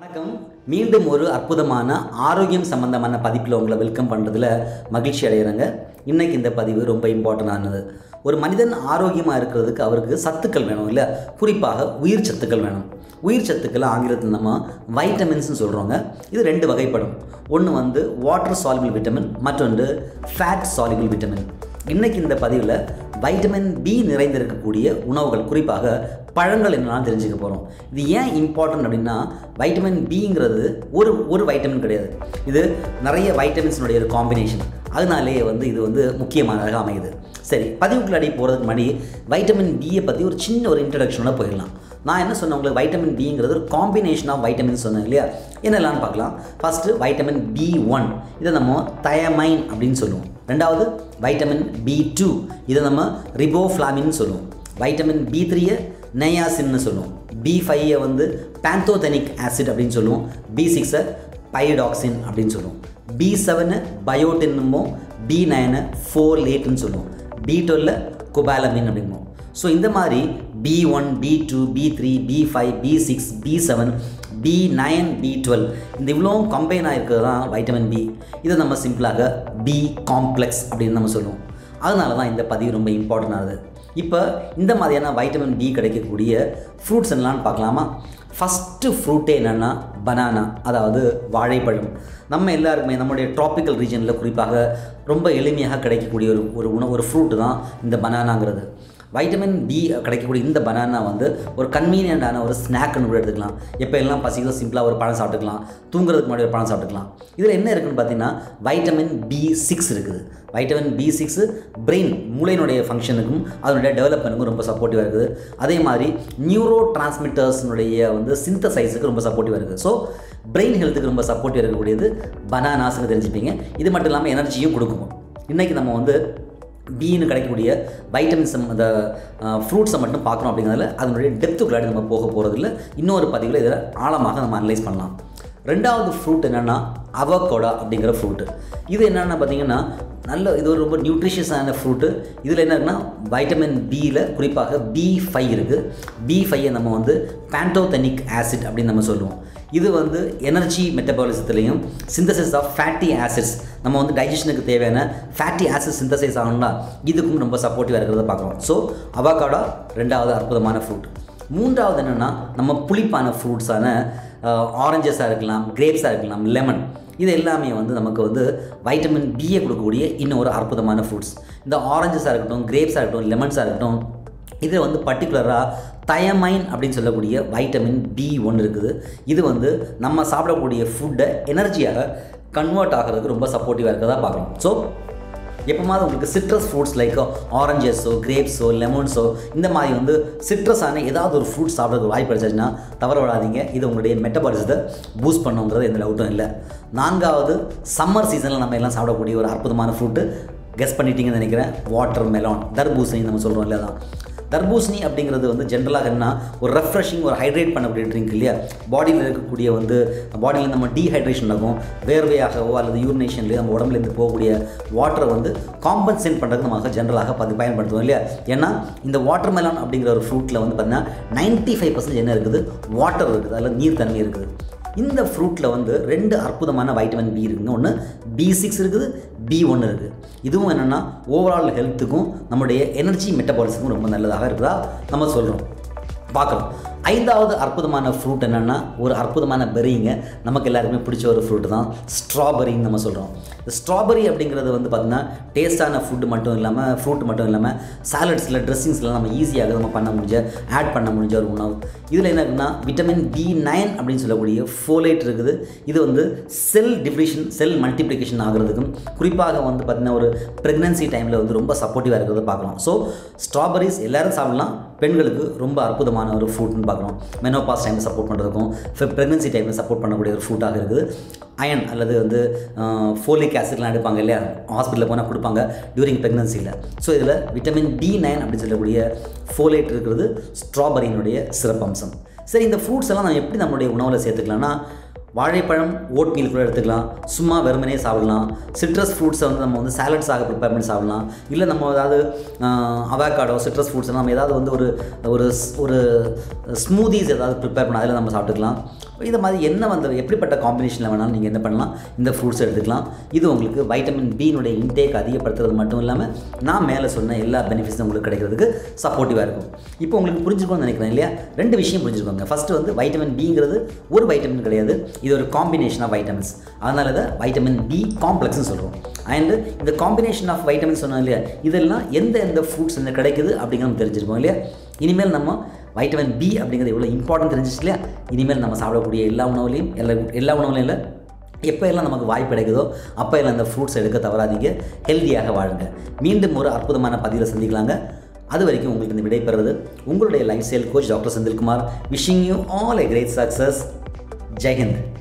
வணக்கம் மீண்டும் ஒரு அற்புதமான ஆரோக்கியம் சம்பந்தமான பதிப்பில் உங்களை வெல்கம் பண்ணுறதுல மகிழ்ச்சி அடைகிறேங்க இன்னைக்கு இந்த பதிவு ரொம்ப இம்பார்ட்டண்டானது ஒரு மனிதன் ஆரோக்கியமாக இருக்கிறதுக்கு அவருக்கு சத்துக்கள் வேணும் இல்லை குறிப்பாக உயிர் சத்துக்கள் வேணும் உயிர் சத்துக்கள் ஆங்கிலத்தில் நம்ம வைட்டமின்ஸ்னு சொல்கிறோங்க இது ரெண்டு வகைப்படும் ஒன்று வந்து வாட்டர் சால்பிள் விட்டமின் மற்றொன்று ஃபேட் சால்பிள் விட்டமின் இன்னைக்கு இந்த பதிவில் வைட்டமின் பி நிறைந்திருக்கக்கூடிய உணவுகள் குறிப்பாக பழங்கள் என்னெல்லாம் தெரிஞ்சுக்க போகிறோம் இது ஏன் இம்பார்ட்டன்ட் அப்படின்னா வைட்டமின் பிங்கிறது ஒரு ஒரு வைட்டமின் கிடையாது இது நிறைய வைட்டமின்ஸினுடைய ஒரு காம்பினேஷன் அதனாலேயே வந்து இது வந்து முக்கியமானதாக அமையுது சரி பதிவுக்குள்ளாடி போகிறதுக்கு முன்னாடி வைட்டமின் பியை பற்றி ஒரு சின்ன ஒரு இன்ட்ரடக்ஷனோட போயிடலாம் நான் என்ன சொன்னேன் உங்களுக்கு வைட்டமின் பிங்கிறது ஒரு காம்பினேஷன் ஆஃப் வைட்டமின் சொன்னேன் இல்லையா என்னெல்லாம் பார்க்கலாம் ஃபஸ்ட்டு வைட்டமின் பி ஒன் இதை நம்ம தயமைன் அப்படின்னு சொல்லுவோம் ரெண்டாவது வைட்டமின் பி டூ இதை நம்ம ரிபோஃப்ளாமின்னு சொல்லுவோம் வைட்டமின் பி த்ரீயை நயாசின்னு சொல்லுவோம் பி ஃபைவை வந்து பேந்தோதெனிக் ஆசிட் அப்படின்னு சொல்லுவோம் பி சிக்ஸை பைடாக்சின் அப்படின்னு சொல்லுவோம் பி செவனு பயோட்டின்னுமோ பி நைனை ஃபோர் லேட்டுன்னு சொல்லுவோம் பி டுவெல்ல குபாலமின் அப்படிம்போம் ஸோ இந்த மாதிரி B one B two B three B five B six B seven B nine B twelve இந்த இவ்வளோவும் கம்பைன் ஆகிருக்கிறது தான் வைட்டமின் பி இதை நம்ம சிம்பிளாக பி காம்ப்ளெக்ஸ் அப்படின்னு நம்ம சொல்லுவோம் அதனால தான் இந்த பதிவு ரொம்ப இம்பார்ட்டன்ட் ஆகுது இப்போ இந்த மாதிரியான வைட்டமின் பி கிடைக்கக்கூடிய ஃப்ரூட்ஸ் என்னலான்னு பார்க்கலாமா ஃபஸ்ட்டு ஃப்ரூட்டே என்னென்னா பனானா அதாவது வாழைப்பழம் நம்ம எல்லாருக்குமே நம்முடைய ட்ராபிக்கல் ரீஜனில் குறிப்பாக ரொம்ப எளிமையாக கிடைக்கக்கூடிய ஒரு ஒரு உணவு ஒரு ஃப்ரூட்டு தான் இந்த பனானாங்கிறது வைட்டமின் பி கிடைக்கக்கூடிய இந்த பனானா வந்து ஒரு கன்வீனியண்டான ஒரு ஸ்நாக்னு கூட எடுத்துக்கலாம் எப்போ எல்லாம் பசிக்குதோ சிம்பிளாக ஒரு பழம் சாப்பிட்டுக்கலாம் தூங்குறதுக்கு முன்னாடி ஒரு பழம் சாப்பிட்டுக்கலாம் இதில் என்ன இருக்குன்னு பார்த்தீங்கன்னா வைட்டமின் பி சிக்ஸ் இருக்குது வைட்டமின் பி சிக்ஸு பிரெயின் மூளையினுடைய ஃபங்க்ஷனுக்கும் அதனுடைய டெவலப்மெண்ட்டுக்கும் ரொம்ப சப்போர்ட்டிவாக இருக்குது அதே மாதிரி நியூரோ டிரான்ஸ்மிட்டர்ஸ்னுடைய வந்து சிந்தசைஸுக்கு ரொம்ப சப்போர்ட்டிவாக இருக்குது ஸோ பிரெயின் ஹெல்த்துக்கு ரொம்ப சப்போர்ட்டிவாக இருக்கக்கூடியது பனானாஸ்னு தெரிஞ்சுப்பீங்க இது மட்டும் இல்லாமல் எனர்ஜியும் கொடுக்கும் இன்றைக்கி நம்ம வந்து பீனு கிடைக்கக்கூடிய வைட்டமின்ஸ் அந்த ஃப்ரூட்ஸை மட்டும் பார்க்குறோம் அப்படிங்கிறதுல அதனுடைய டெப்த்துக்குள்ளாடி நம்ம போக போகிறதில்ல இன்னொரு பதிவில் இதில் ஆழமாக நம்ம அனலைஸ் பண்ணலாம் ரெண்டாவது ஃப்ரூட் என்னென்னா அவகோடா அப்படிங்கிற ஃப்ரூட்டு இது என்னென்னா பார்த்தீங்கன்னா நல்ல இது ஒரு ரொம்ப நியூட்ரிஷியஸான ஃப்ரூட்டு இதில் என்ன இருக்குன்னா வைட்டமின் பியில் குறிப்பாக பி ஃபைவ் இருக்குது பி ஃபைவை நம்ம வந்து பேண்டோதெனிக் ஆசிட் அப்படின்னு நம்ம சொல்லுவோம் இது வந்து எனர்ஜி மெட்டபாலிசத்துலேயும் சிந்தசிஸ் ஆஃப் ஃபேட்டி ஆசிட்ஸ் நம்ம வந்து டைஜஷனுக்கு தேவையான ஃபேட்டி ஆசிட் சிந்தசைஸ் ஆகணும்னா இதுக்கும் ரொம்ப சப்போர்ட்டிவாக இருக்கிறத பார்க்குறோம் ஸோ அவாகாடா ரெண்டாவது அற்புதமான ஃப்ரூட் மூன்றாவது என்னென்னா நம்ம புளிப்பான ஃப்ரூட்ஸான ஆரஞ்சஸாக இருக்கலாம் கிரேப்ஸாக இருக்கலாம் லெமன் இது எல்லாமே வந்து நமக்கு வந்து வைட்டமின் பியை கொடுக்கக்கூடிய இன்னும் ஒரு அற்புதமான ஃப்ரூட்ஸ் இந்த ஆரஞ்சஸாக இருக்கட்டும் கிரேப்ஸாக இருக்கட்டும் லெமன்ஸாக இருக்கட்டும் இதில் வந்து பர்டிகுலராக தயமைன் அப்படின்னு சொல்லக்கூடிய வைட்டமின் பி ஒன்று இருக்குது இது வந்து நம்ம சாப்பிடக்கூடிய ஃபுட்டை எனர்ஜியாக கன்வெர்ட் ஆகிறதுக்கு ரொம்ப சப்போர்ட்டிவாக இருக்கிறதா பார்க்கலாம் ஸோ எப்போமாவது உங்களுக்கு சிட்ரஸ் ஃப்ரூட்ஸ் லைக் ஆரஞ்சஸோ கிரேப்ஸோ லெமன்ஸோ இந்த மாதிரி வந்து சிட்ரஸான ஏதாவது ஒரு ஃப்ரூட் சாப்பிட்றதுக்கு வாய்ப்பு கிடைச்சிச்சுன்னா தவற விடாதீங்க இது உங்களுடைய மெட்டபாலிசத்தை பூஸ்ட் பண்ணுங்கிறது எந்த டவுட்டும் இல்லை நான்காவது சம்மர் சீசனில் நம்ம எல்லாம் சாப்பிடக்கூடிய ஒரு அற்புதமான ஃப்ரூட்டு கெஸ் பண்ணிட்டீங்கன்னு நினைக்கிறேன் வாட்டர் மெலான் தர்பூசணி நம்ம சொல்கிறோம் இல்லையா தான் தர்பூசணி அப்படிங்கிறது வந்து ஜென்ரலாக என்ன ஒரு ரெஃப்ரெஷிங் ஒரு ஹைட்ரேட் பண்ணக்கூடிய ட்ரிங்க் இல்லையா பாடியில் இருக்கக்கூடிய வந்து பாடியில் நம்ம டீஹைட்ரேஷன் ஆகும் வேர்வையாகவோ அல்லது யூரினேஷன்லேயோ நம்ம உடம்புலேருந்து போகக்கூடிய வாட்டரை வந்து காம்பன்சேட் பண்ணுறதுக்கு நம்ம ஜென்ரலாக பதி பயன்படுத்துவோம் இல்லையா ஏன்னா இந்த வாட்டர் மெலான் அப்படிங்கிற ஒரு ஃப்ரூட்டில் வந்து பார்த்தீங்கன்னா நைன்ட்டி ஃபைவ் பர்சன்ட் என்ன இருக்குது வாட்டர் இருக்குது அதில் நீர் தன்மை இருக்குது இந்த ஃப்ரூட்டில் வந்து ரெண்டு அற்புதமான வைட்டமின் பி இருக்குங்க ஒன்று பி சிக்ஸ் இருக்குது பி ஒன்று இருக்குது இதுவும் என்னென்னா ஓவரால் ஹெல்த்துக்கும் நம்முடைய எனர்ஜி மெட்டபாலிசமும் ரொம்ப நல்லதாக இருக்குதா நம்ம சொல்கிறோம் பார்க்கலாம் ஐந்தாவது அற்புதமான ஃப்ரூட் என்னென்னா ஒரு அற்புதமான பெரிங்க நமக்கு எல்லாருக்குமே பிடிச்ச ஒரு ஃப்ரூட் தான் ஸ்ட்ராபெரின்னு நம்ம சொல்கிறோம் இந்த ஸ்ட்ராபெரி அப்படிங்கிறது வந்து பார்த்திங்கன்னா டேஸ்ட்டான ஃபுட்டு மட்டும் இல்லாமல் ஃப்ரூட் மட்டும் இல்லாமல் சாலட்ஸில் ட்ரெஸ்ஸிங்ஸில் நம்ம ஈஸியாக நம்ம பண்ண முடிஞ்ச ஆட் பண்ண முடிஞ்ச ஒரு உணவு இதில் என்ன இருக்குன்னா விட்டமின் பி நைன் அப்படின்னு சொல்லக்கூடிய ஃபோலேட் இருக்குது இது வந்து செல் டிப்ளிஷன் செல் மல்டிப்ளிகேஷன் ஆகிறதுக்கும் குறிப்பாக வந்து பார்த்திங்கன்னா ஒரு ப்ரெக்னன்சி டைமில் வந்து ரொம்ப சப்போர்ட்டிவாக இருக்கிறத பார்க்கலாம் ஸோ ஸ்ட்ராபெரிஸ் எல்லோரும் சாப்பிடலாம் பெண்களுக்கு ரொம்ப அற்புதமான ஒரு ஃப்ரூட்னு பார்க்குறோம் மெனோபாஸ் டைமில் சப்போர்ட் பண்ணுறதுக்கும் ப்ரெக்னன்சி டைமில் சப்போர்ட் பண்ணக்கூடிய ஒரு ஃப்ரூட்டாக இருக்குது அயன் அல்லது வந்து ஃபோலிக் ஆசிட்லாம் எடுப்பாங்க இல்லையா ஹாஸ்பிட்டலில் போனால் கொடுப்பாங்க டியூரிங் ப்ரெக்னன்சியில் ஸோ இதில் விட்டமின் டி நைன் அப்படின்னு சொல்லக்கூடிய ஃபோலேட் இருக்கிறது ஸ்ட்ராபெரியினுடைய சிறப்பம்சம் சரி இந்த ஃப்ரூட்ஸ் எல்லாம் நம்ம எப்படி நம்மளுடைய உணவில் சேர்த்துக்கலாம்னா வாழைப்பழம் ஓட் மீல் கூட எடுத்துக்கலாம் சும்மா வெறுமனே சாப்பிடலாம் சிட்ரஸ் ஃப்ரூட்ஸை வந்து நம்ம வந்து சாலட்ஸாக ப்ரிப்பேர் பண்ணி சாப்பிடலாம் இல்லை நம்ம ஏதாவது அவாக்காடோ சிட்ரஸ் ஃப்ரூட்ஸ் நம்ம ஏதாவது வந்து ஒரு ஒரு ஒரு ஸ்மூதிஸ் ஏதாவது ப்ரிப்பேர் பண்ண அதில் நம்ம சாப்பிட்டுக்கலாம் இதை மாதிரி என்ன வந்து எப்படிப்பட்ட காம்பினேஷனில் வேணாலும் நீங்கள் என்ன பண்ணலாம் இந்த ஃப்ரூட்ஸ் எடுத்துக்கலாம் இது உங்களுக்கு வைட்டமின் பியினுடைய இன்டேக் அதிகப்படுத்துறது மட்டும் இல்லாமல் நான் மேலே சொன்ன எல்லா பெனிஃபிட்ஸும் உங்களுக்கு கிடைக்கிறதுக்கு சப்போர்ட்டிவாக இருக்கும் இப்போ உங்களுக்கு புரிஞ்சுக்கணும்னு நினைக்கிறேன் இல்லையா ரெண்டு விஷயம் புரிஞ்சுக்கோங்க ஃபஸ்ட்டு வந்து வைட்டமின் பிங்கிறது ஒரு வைட்டமின் கிடையாது இது ஒரு காம்பினேஷன் ஆஃப் வைட்டமின்ஸ் அதனால தான் வைட்டமின் பி காம்ப்ளெக்ஸ்னு சொல்கிறோம் அண்டு இந்த காம்பினேஷன் ஆஃப் வைட்டமின்ஸ் சொன்னோம் இல்லையா இதெல்லாம் எந்த எந்த ஃப்ரூட்ஸ் என்ன கிடைக்குது அப்படிங்கிறது தெரிஞ்சிருக்கோம் இல்லையா இனிமேல் நம்ம வைட்டமின் பி அப்படிங்கிறது எவ்வளோ இம்பார்ட்டன்ட் தெரிஞ்சிச்சு இல்லையா இனிமேல் நம்ம சாப்பிடக்கூடிய எல்லா உணவுலையும் எல்லா எல்லா உணவுலையும் இல்லை எப்போ எல்லாம் நமக்கு வாய்ப்பு கிடைக்குதோ அப்போ எல்லாம் அந்த ஃப்ரூட்ஸ் எடுக்க தவறாதீங்க ஹெல்த்தியாக வாழுங்க மீண்டும் ஒரு அற்புதமான பதிவில் சந்திக்கலாங்க அது வரைக்கும் உங்களுக்கு இந்த விடைபெறுவது உங்களுடைய life style coach doctor Senthilkumar wishing you all a great success Jai Hind